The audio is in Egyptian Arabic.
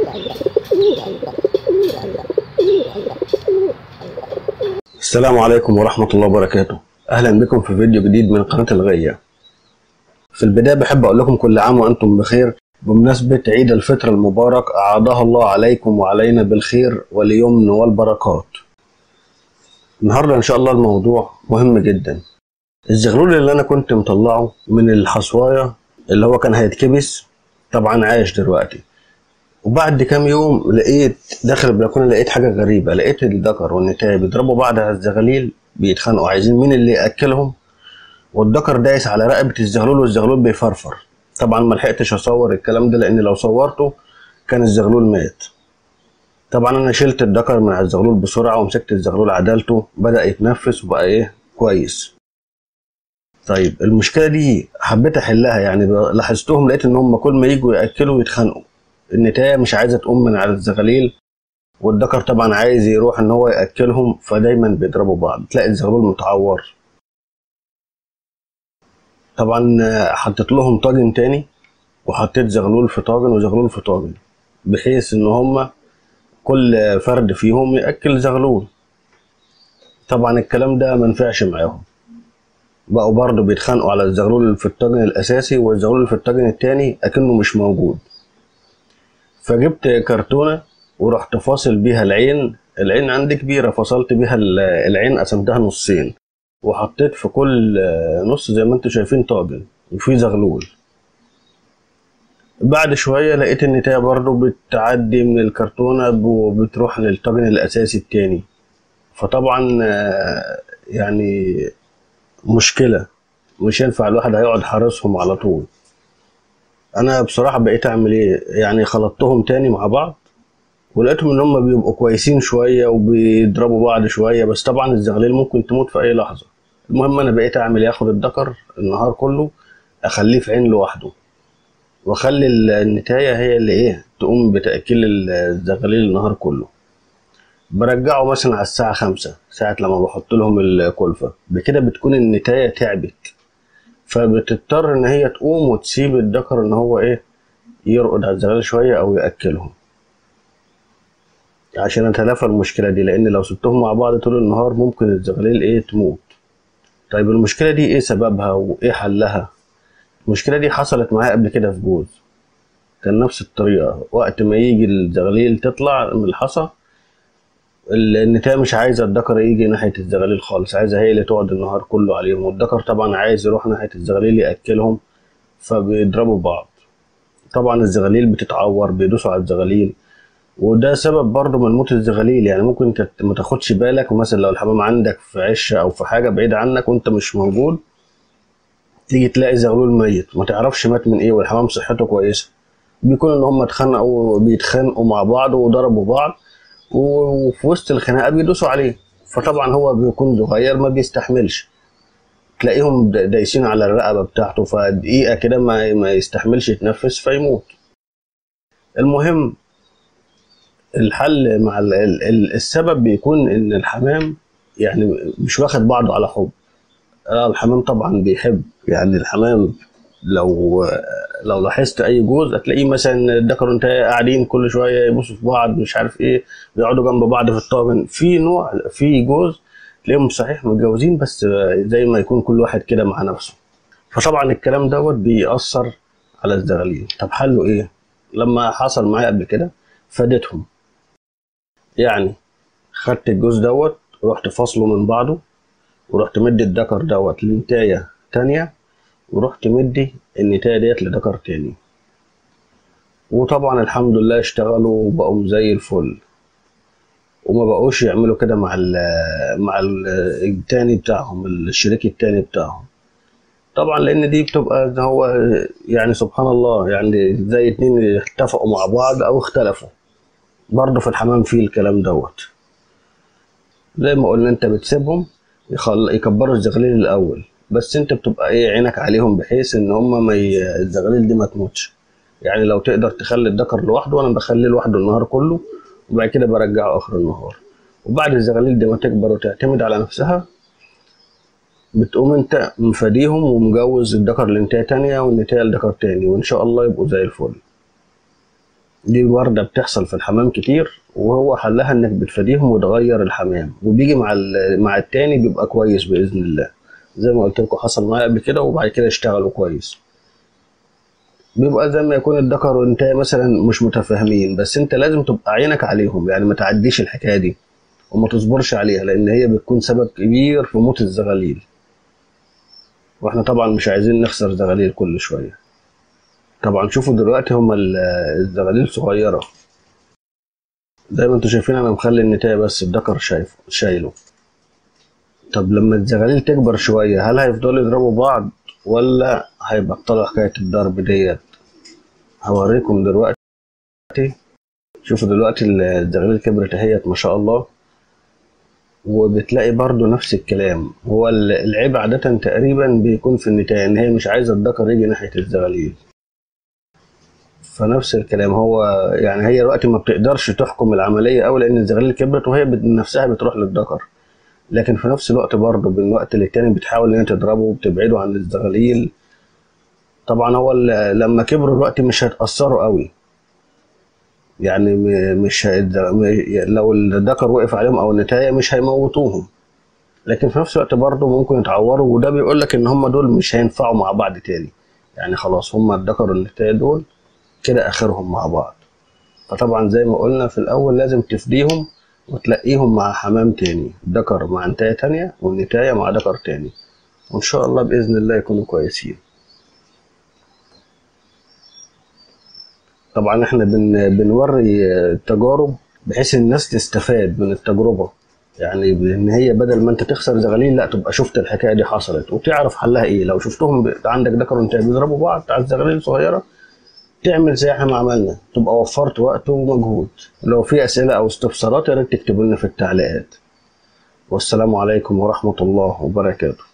السلام عليكم ورحمة الله وبركاته أهلا بكم في فيديو جديد من قناة الغية في البداية بحب أقول لكم كل عام وأنتم بخير بمناسبة عيد الفطر المبارك أعاده الله عليكم وعلينا بالخير واليمن والبركات النهاردة إن شاء الله الموضوع مهم جدا الزغلول اللي أنا كنت مطلعه من الحصواية اللي هو كان هيتكبس طبعا عايش دلوقتي وبعد كام يوم لقيت داخل البلكونه لقيت حاجه غريبه لقيت الذكر والنتايه بيضربوا بعض على الزغاليل بيتخانقوا عايزين مين اللي ياكلهم والذكر دايس على رقبه الزغلول والزغلول بيفرفر طبعا ما لحقتش اصور الكلام ده لان لو صورته كان الزغلول مات طبعا انا شلت الذكر من على الزغلول بسرعه ومسكت الزغلول عدلته بدا يتنفس وبقى ايه كويس طيب المشكله دي حبيت احلها يعني لاحظتهم لقيت ان هم كل ما يجوا ياكلوا يتخانقوا النتاية مش عايزة تقوم من على الزغاليل والذكر طبعا عايز يروح ان هو ياكلهم فدايما بيضربوا بعض تلاقي الزغلول متعور طبعا حطيت لهم طاجن تاني وحطيت زغلول في طاجن وزغلول في طاجن بحيث ان هما كل فرد فيهم ياكل زغلول طبعا الكلام ده منفعش معاهم بقوا برضه بيتخانقوا على الزغلول اللي في الطاجن الاساسي والزغلول اللي في الطاجن التاني اكنه مش موجود فجبت كرتونه ورحت فاصل بيها العين العين عندي كبيره فصلت بيها العين قسمتها نصين وحطيت في كل نص زي ما انتم شايفين طاجن وفي زغلول بعد شويه لقيت النتايه برضو بتعدي من الكرتونه وبتروح للطاجن الاساسي التاني فطبعا يعني مشكله مش ينفع الواحد هيقعد حارسهم على طول انا بصراحه بقيت اعمل ايه يعني خلطتهم تاني مع بعض ولقيتهم ان هم بيبقوا كويسين شويه وبيضربوا بعض شويه بس طبعا الزغليل ممكن تموت في اي لحظه المهم انا بقيت اعمل ايه اخد الذكر النهار كله اخليه في عين لوحده واخلي النتايه هي اللي ايه تقوم بتاكيل الزغاليل النهار كله برجعه مثلا على الساعه خمسة ساعه لما بحط لهم الكلفه بكده بتكون النتايه تعبت فبتضطر ان هي تقوم وتسيب الذكر ان هو ايه يرقد على الزغاليل شويه او ياكلهم عشان اتلافى المشكله دي لان لو سبتهم مع بعض طول النهار ممكن الزغاليل ايه تموت طيب المشكله دي ايه سببها وايه حلها المشكله دي حصلت معايا قبل كده في جوز كان نفس الطريقه وقت ما يجي الزغاليل تطلع من الحصى النتاية مش عايزة الذكر يجي ناحية الزغاليل خالص عايزة هي اللي تقعد النهار كله عليهم والذكر طبعا عايز يروح ناحية الزغاليل يأكلهم فبيضربوا بعض طبعا الزغاليل بتتعور بيدوسوا على الزغاليل وده سبب برضه من موت الزغاليل يعني ممكن انت ما تاخدش بالك ومثلا لو الحمام عندك في عشه او في حاجه بعيده عنك وانت مش موجود تيجي تلاقي زغلول ميت ما تعرفش مات من ايه والحمام صحته كويسه بيكون ان هم اتخانقوا بيتخانقوا مع بعض وضربوا بعض وفي وسط الخناقه بيدوسوا عليه فطبعا هو بيكون صغير ما بيستحملش تلاقيهم دايسين على الرقبه بتاعته فدقيقه كده ما ما يستحملش يتنفس فيموت المهم الحل مع السبب بيكون ان الحمام يعني مش واخد بعضه على حب الحمام طبعا بيحب يعني الحمام لو لو لاحظت اي جوز هتلاقيه مثلا الذكر وانت قاعدين كل شويه يبصوا في بعض مش عارف ايه بيقعدوا جنب بعض في الطاجن في نوع في جوز تلاقيهم صحيح متجوزين بس زي ما يكون كل واحد كده مع نفسه فطبعا الكلام دوت بيأثر على الزغاليل طب حله ايه لما حصل معايا قبل كده فادتهم يعني خدت الجوز دوت ورحت فاصله من بعضه ورحت مدي الذكر دوت لنتايه تانية ورحت مدي النتايه ديت لذكر تاني وطبعا الحمد لله اشتغلوا وبقوا زي الفل وما بقوش يعملوا كده مع ال مع ال التاني بتاعهم الشريك التاني بتاعهم طبعا لان دي بتبقى هو يعني سبحان الله يعني زي اتنين اتفقوا مع بعض او اختلفوا برضه في الحمام فيه الكلام دوت زي ما قلنا انت بتسيبهم يخل... يكبروا الزغاليل الاول بس انت بتبقى ايه عينك عليهم بحيث ان هم ما ي... الزغاليل دي ما تموتش يعني لو تقدر تخلي الذكر لوحده وانا بخليه لوحده النهار كله وبعد كده برجعه اخر النهار وبعد الزغاليل دي ما تكبر وتعتمد على نفسها بتقوم انت مفاديهم ومجوز الذكر لنتايه تانية والنتايه لذكر تاني وان شاء الله يبقوا زي الفل دي وردة بتحصل في الحمام كتير وهو حلها انك بتفاديهم وتغير الحمام وبيجي مع ال- مع التاني بيبقى كويس باذن الله زي ما قلت لكم حصل معايا قبل كده وبعد كده اشتغلوا كويس بيبقى زي ما يكون الذكر وانت مثلا مش متفاهمين بس انت لازم تبقى عينك عليهم يعني ما تعديش الحكايه دي وما تصبرش عليها لان هي بتكون سبب كبير في موت الزغاليل واحنا طبعا مش عايزين نخسر زغاليل كل شويه طبعا شوفوا دلوقتي هما ال- الزغاليل صغيره زي ما انتوا شايفين انا مخلي النتاية بس الذكر شايفه شايله طب لما الزغاليل تكبر شويه هل هيفضلوا يضربوا بعض ولا هيبطلوا حكايه الضرب ديت هوريكم دلوقتي شوفوا دلوقتي الزغاليل كبرت اهيت ما شاء الله وبتلاقي برضو نفس الكلام هو ال- العيب عادة تقريبا بيكون في النتاية ان هي مش عايزة الذكر يجي ناحية الزغاليل فنفس الكلام هو يعني هي دلوقتي ما بتقدرش تحكم العملية أوي لأن الزغاليل كبرت وهي بت- نفسها بتروح للذكر لكن في نفس الوقت برضه من وقت للتاني بتحاول إن هي تضربه وبتبعده عن الزغاليل طبعا هو ال- لما كبروا دلوقتي مش هيتأثروا قوي يعني م- مش هيتز- م- لو الذكر وقف عليهم أو النتاية مش هيموتوهم لكن في نفس الوقت برضه ممكن يتعوروا وده بيقول لك إن هم دول مش هينفعوا مع بعض تاني يعني خلاص هم الذكر والنتاية دول كده آخرهم مع بعض فطبعا زي ما قلنا في الأول لازم تفديهم وتلاقيهم مع حمام تاني ذكر مع نتاية تانية والنتاية مع ذكر تاني وإن شاء الله بإذن الله يكونوا كويسين طبعا احنا بن بنوري التجارب بحيث الناس تستفاد من التجربة يعني بان هي بدل ما انت تخسر زغاليل لا تبقى شفت الحكايه دي حصلت وتعرف حلها ايه لو شفتهم ب... عندك ذكر وانت بيضربوا بعض على الزغاليل الصغيره تعمل زي احنا ما عملنا تبقى وفرت وقت ومجهود لو في اسئله او استفسارات يا ريت تكتبوا لنا في التعليقات والسلام عليكم ورحمه الله وبركاته